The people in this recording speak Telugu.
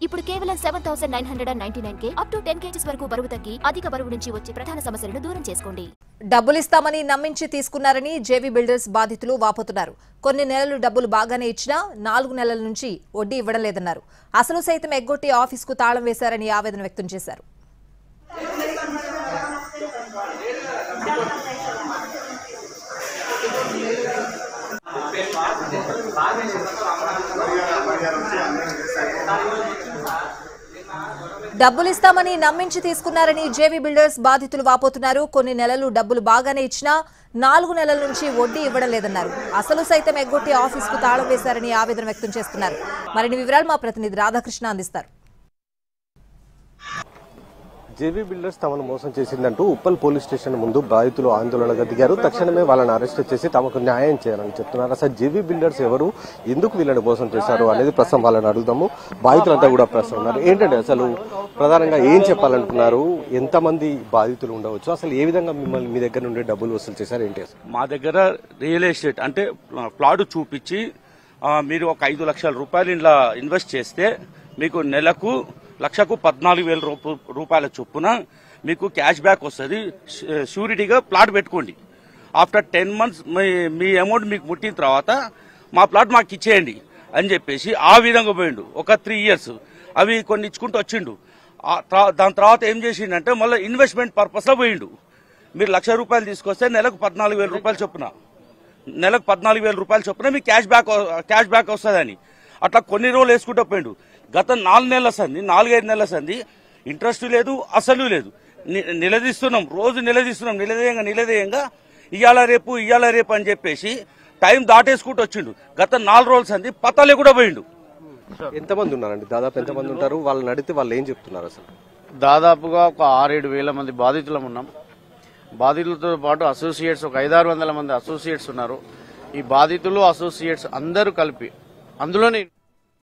ఇప్పుడు కేవలం seven thousand nine hundred and ninety nine కే అప్ టు టెన్ కేజీస్ వరకు బరువు తగ్గి అధిక బరువు నుంచి వచ్చే ప్రధాన సమస్యలను దూరం చేసుకోండి డబ్బులిస్తామని నమ్మించి తీసుకున్నారని జేవీ బిల్డర్స్ బాధితులు వాపోతున్నారు కొన్ని నెలలు డబ్బులు బాగానే ఇచ్చినా నాలుగు నెలల నుంచి వడ్డీ ఇవ్వడం లేదన్నారు అసలు సైతం ఎగ్గొట్టి ఆఫీసుకు తాళం వేశారని ఆవేదన వ్యక్తం చేశారు డబ్బులిస్తామని నమ్మించి తీసుకున్నారని జేవీ బిల్డర్స్ బాధితులు వాపోతున్నారు కొన్ని నెలలు డబ్బులు బాగానే ఇచ్చినా నాలుగు నెలల నుంచి వడ్డీ ఇవ్వడం లేదన్నారు అసలు సైతం ఎగ్గొట్టి ఆఫీసుకు తాళం వేశారని ఆవేదన వ్యక్తం చేస్తున్నారు మరిన్ని వివరాలు మా ప్రతినిధి రాధాకృష్ణ అందిస్తారు జేవీ బిల్డర్స్ తమను మోసం చేసిందంటూ ఉప్పల్ పోలీస్ స్టేషన్ ముందు బాధితులు ఆందోళనగా దిగారు తక్షణమే వాళ్ళని అరెస్ట్ చేసి తమకు న్యాయం చేయాలని చెప్తున్నారు అసలు జేవీ బిల్డర్స్ ఎవరు ఎందుకు వీళ్ళని మోసం చేశారు అనేది ప్రస్తుతం వాళ్ళని అడుగుదాము బాధితులంతా కూడా ప్రస్తుతం ఉన్నారు ఏంటంటే అసలు ప్రధానంగా ఏం చెప్పాలనుకున్నారు ఎంతమంది బాధితులు ఉండవచ్చు అసలు ఏ విధంగా మిమ్మల్ని మీ దగ్గర నుండి డబ్బులు వసూలు చేశారు ఏంటి అసలు మా దగ్గర రియల్ ఎస్టేట్ అంటే ప్లాట్ చూపించి ఆ, మీరు ఒక ఐదు లక్షల రూపాయలు ఇంట్లో ఇన్వెస్ట్ చేస్తే మీకు నెలకు లక్షకు పద్నాలుగు వేల రూప- రూపాయల చొప్పున మీకు క్యాష్ బ్యాక్ వస్తుంది షూరిటీగా ప్లాట్ పెట్టుకోండి ఆఫ్టర్ టెన్ మంత్స్ మీ మీ అమౌంట్ మీకు ముట్టిన తర్వాత మా ప్లాట్ మాకు ఇచ్చేయండి అని చెప్పేసి ఆ విధంగా పోయిండు ఒక త్రీ ఇయర్స్ అవి కొన్ని ఇచ్చుకుంటూ వచ్చిండు ఆ తర్వా- దాని తర్వాత ఏం చేసిండంటే మళ్ళీ ఇన్వెస్ట్మెంట్ పర్పస్లో పోయిండు మీరు లక్ష రూపాయలు తీసుకొస్తే నెలకు పద్నాలుగు వేల రూపాయలు చొప్పున నెలకు పద్నాలుగు వేల రూపాయలు చొప్పున మీకు క్యాష్ బ్యాక్ క్యాష్ బ్యాక్ వస్తుందని అట్లా కొన్ని రోజులు వేసుకుంటూ పోయిండు గత నాలుగు నెలల సంది నాలుగైదు నెలల సంది ఇంట్రెస్ట్ లేదు అసలు లేదు ని- నిలదీస్తున్నాం రోజు నిలదీస్తున్నాం నిలదీయంగా నిలదీయంగా ఇవాళ రేపు ఇవాళ రేపు అని చెప్పేసి టైం దాటేసుకుంటూ వచ్చిండు గత నాలుగు రోజుల సంది పతాలే కూడా పోయిండు ఎంతమంది ఉన్నారండి దాదాపు ఎంతమంది ఉంటారు వాళ్ళని అడిగితే వాళ్ళు ఏం చెప్తున్నారు అసలు దాదాపుగా ఒక ఆరేడు వేల మంది బాధితులం ఉన్నాం బాధితులతో పాటు అసోసియేట్స్ ఒక ఐదారు వందల మంది అసోసియేట్స్ ఉన్నారు ఈ బాధితులు అసోసియేట్స్ అందరూ కలిపి అందులోనే